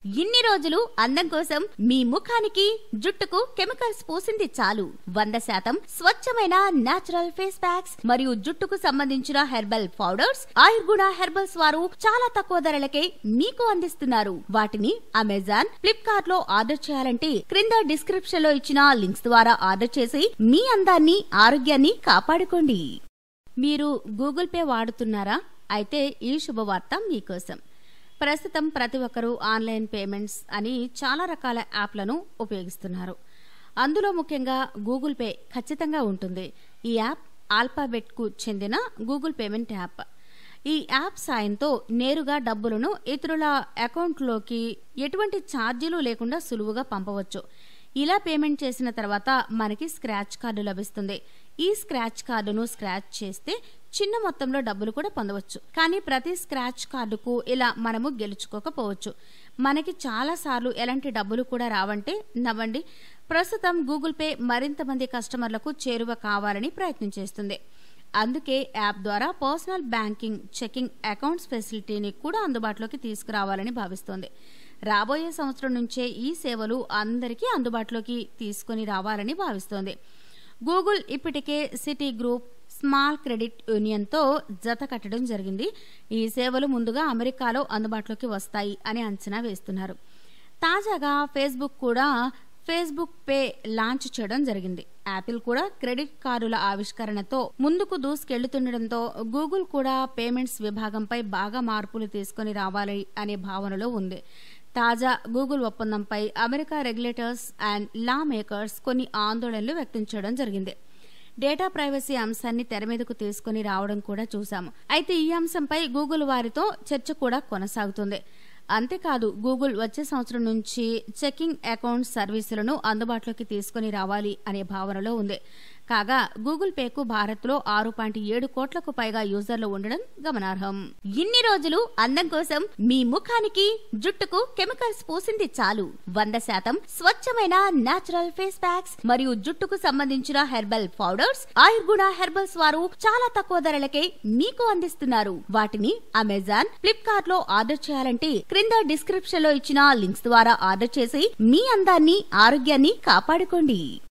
ఇన్ని రోజులు అందం కోసం మీ ముఖానికి జుట్టుకు కెమికల్స్ పూసింది చాలు వంద శాతం స్వచ్ఛమైన నాచురల్ ఫేస్ ప్యాక్స్ మరియు జుట్టుకు సంబంధించిన హెర్బల్ పౌడర్స్ ఆయుర్గుణ హెర్బల్స్ వారు చాలా తక్కువ ధరలకే మీకు అందిస్తున్నారు వాటిని అమెజాన్ ఫ్లిప్కార్ట్ లో ఆర్డర్ చేయాలంటే క్రింద డిస్క్రిప్షన్ లో ఇచ్చిన లింక్స్ ద్వారా ఆర్డర్ చేసి మీ అందాన్ని ఆరోగ్యాన్ని కాపాడుకోండి మీరు గూగుల్ పే వాడుతున్నారా అయితే ఈ శుభవార్త మీకోసం ప్రస్తుతం ప్రతి ఒక్కరూ ఆన్లైన్ పేమెంట్స్ అని చాలా రకాల యాప్లను ఉపయోగిస్తున్నారు అందులో ముఖ్యంగా గూగుల్ పే ఖచ్చితంగా ఉంటుంది ఈ యాప్ ఆల్ఫాబెట్కు చెందిన గూగుల్ పేమెంట్ యాప్ ఈ యాప్ సాయంతో నేరుగా డబ్బులను ఇతరుల అకౌంట్లోకి ఎటువంటి ఛార్జీలు లేకుండా సులువుగా పంపవచ్చు ఇలా పేమెంట్ చేసిన తర్వాత మనకి స్క్రాచ్ కార్డు లభిస్తుంది ఈ స్క్రాచ్ కార్డును స్క్రాచ్ చేస్తే చిన్న మొత్తంలో డబ్బులు కూడా పొందవచ్చు కానీ ప్రతి స్క్రాచ్ కార్డుకు ఇలా మనము గెలుచుకోకపోవచ్చు మనకి చాలా సార్లు ఎలాంటి డబ్బులు కూడా రావంటే నవ్వండి ప్రస్తుతం గూగుల్ పే మరింత మంది కస్టమర్లకు చేరువ కావాలని ప్రయత్నం చేస్తుంది అందుకే యాప్ ద్వారా పర్సనల్ బ్యాంకింగ్ చెకింగ్ అకౌంట్స్ ఫెసిలిటీని కూడా అందుబాటులోకి తీసుకురావాలని భావిస్తోంది రాబోయే సంవత్సరం నుంచే ఈ సేవలు అందరికీ అందుబాటులోకి తీసుకొని రావాలని భావిస్తోంది గూగుల్ ఇప్పటికే సిటీ గ్రూప్ స్మాల్ క్రెడిట్ యూనియన్తో జత కట్టడం జరిగింది ఈ సేవలు ముందుగా అమెరికాలో అందుబాటులోకి వస్తాయి అని అంచనా వేస్తున్నారు తాజాగా ఫేస్బుక్ కూడా ఫేస్బుక్ పే లాంచ్ చేయడం జరిగింది యాపిల్ కూడా క్రెడిట్ కార్డుల ఆవిష్కరణతో ముందుకు దూసుకెళ్తుండటంతో గూగుల్ కూడా పేమెంట్స్ విభాగంపై బాగా మార్పులు తీసుకొని రావాలి అనే భావనలో ఉంది తాజా గూగుల్ ఒప్పందంపై America regulators and lawmakers కొన్ని ఆందోళనలు వ్యక్తం చేయడం జరిగింది డేటా ప్రైవసీ అంశాన్ని తెర మీదకు తీసుకుని రావడం కూడా చూశాము అయితే ఈ అంశంపై గూగుల్ వారితో చర్చ కూడా కొనసాగుతుంది అంతేకాదు గూగుల్ వచ్చే సంవత్సరం నుంచి చెకింగ్ అకౌంట్ సర్వీసులను అందుబాటులోకి తీసుకుని రావాలి అనే భావనలో ఉంది కాగా గూగుల్ పేకు భారత్లో ఆరు పాయింట్ ఏడు కోట్లకు పైగా యూజర్లు ఉండడం గమనార్హం ఇన్ని రోజులు అందం కోసం మీ ముఖానికి జుట్టుకు కెమికల్స్ పూసింది చాలు వంద శాతం స్వచ్ఛమైన నాచురల్ ఫేస్ ప్యాక్స్ మరియు జుట్టుకు సంబంధించిన హెర్బల్ పౌడర్స్ ఆయుర్గుణ హెర్బల్స్ వారు చాలా తక్కువ ధరలకే మీకు అందిస్తున్నారు వాటిని అమెజాన్ ఫ్లిప్కార్ట్ లో ఆర్డర్ చేయాలంటే క్రింద డిస్క్రిప్షన్ లో ఇచ్చిన లింక్స్ ద్వారా ఆర్డర్ చేసి మీ అందాన్ని ఆరోగ్యాన్ని కాపాడుకోండి